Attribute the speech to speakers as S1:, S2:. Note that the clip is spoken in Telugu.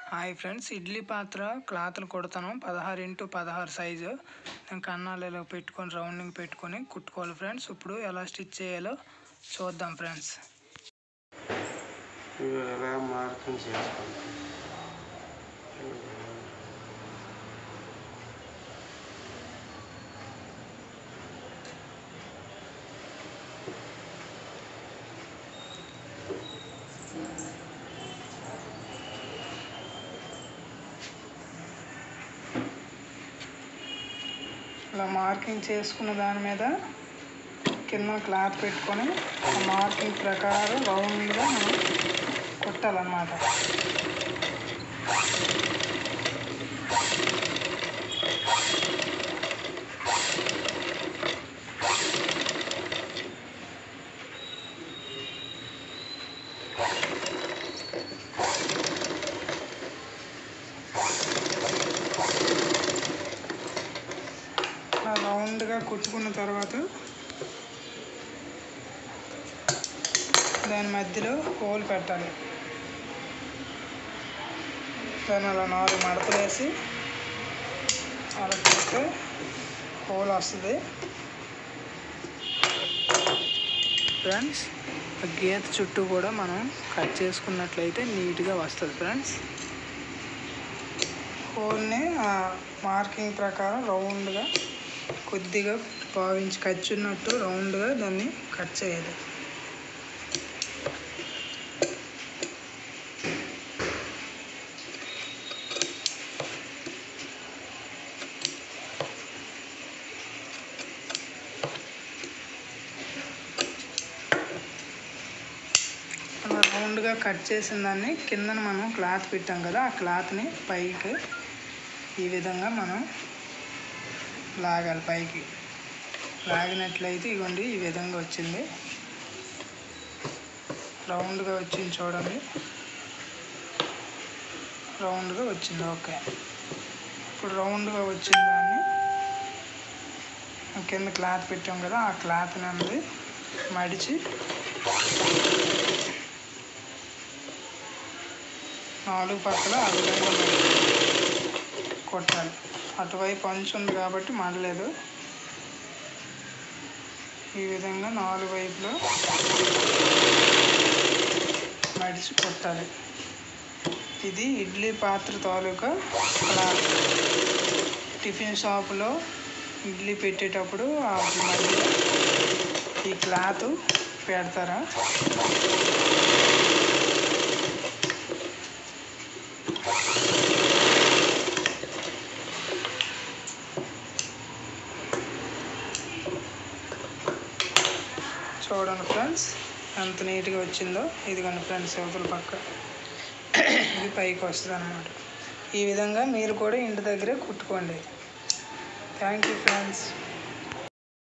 S1: హాయ్ ఫ్రెండ్స్ ఇడ్లీ పాత్ర క్లాత్లు కుడతాను పదహారు ఇంటూ పదహారు సైజు దాని కన్నాలు ఇలా పెట్టుకొని రౌండింగ్ పెట్టుకొని కుట్టుకోవాలి ఫ్రెండ్స్ ఇప్పుడు ఎలా స్టిచ్ చేయాలో చూద్దాం ఫ్రెండ్స్
S2: ఇవి ఎలా మార్కింగ్ చేసుకోండి
S1: ఇలా మార్కింగ్ చేసుకున్న దాని మీద కింద క్లాత్ పెట్టుకొని ఆ మార్కింగ్ ప్రకారం రౌండ్గా మనం కుట్టాలన్నమాట ఇలా రౌండ్గా కుట్టుకున్న తర్వాత దాని మధ్యలో హోల్ పెట్టాలి దాన్ని అలా నాలుగు మడతలు వేసి అలా పెడితే హోల్ వస్తుంది ఫ్రెండ్స్ ఆ గీత చుట్టూ కూడా మనం కట్ చేసుకున్నట్లయితే నీట్గా వస్తుంది ఫ్రెండ్స్ హోల్ని ఆ మార్కింగ్ ప్రకారం రౌండ్గా కొద్దిగా భావించి కచ్చున్నట్టు రౌండ్గా దాన్ని కట్ చేయాలి అలా రౌండ్గా కట్ చేసిన దాన్ని కిందన మనం క్లాత్ పెట్టాం కదా ఆ క్లాత్ని పైకి ఈ విధంగా మనం లాగాలి పైకి లాగినట్లయితే ఇవ్వండి ఈ విధంగా వచ్చింది రౌండ్గా వచ్చింది చూడండి రౌండ్గా వచ్చింది ఓకే ఇప్పుడు రౌండ్గా వచ్చిన దాన్ని కింద క్లాత్ పెట్టాం కదా ఆ క్లాత్ అనేది మడిచి నాలుగు పక్కల ఆ విధంగా కొట్టాలి అటువైపు అంచు ఉంది కాబట్టి మడలేదు ఈ విధంగా నాలుగు వైపులో మడిచి కొట్టాలి ఇది ఇడ్లీ పాత్ర తాలూకా క్లాత్ టిఫిన్ షాపులో ఇడ్లీ పెట్టేటప్పుడు ఆ మధ్యలో ఈ క్లాత్ పెడతారా చూడండి ఫ్రెండ్స్ ఎంత నీట్గా వచ్చిందో ఇదిగోండి ఫ్రెండ్స్ యువతల పక్క ఇది పైకి వస్తుంది అనమాట ఈ విధంగా మీరు కూడా ఇంటి దగ్గరే కుట్టుకోండి థ్యాంక్ యూ ఫ్రెండ్స్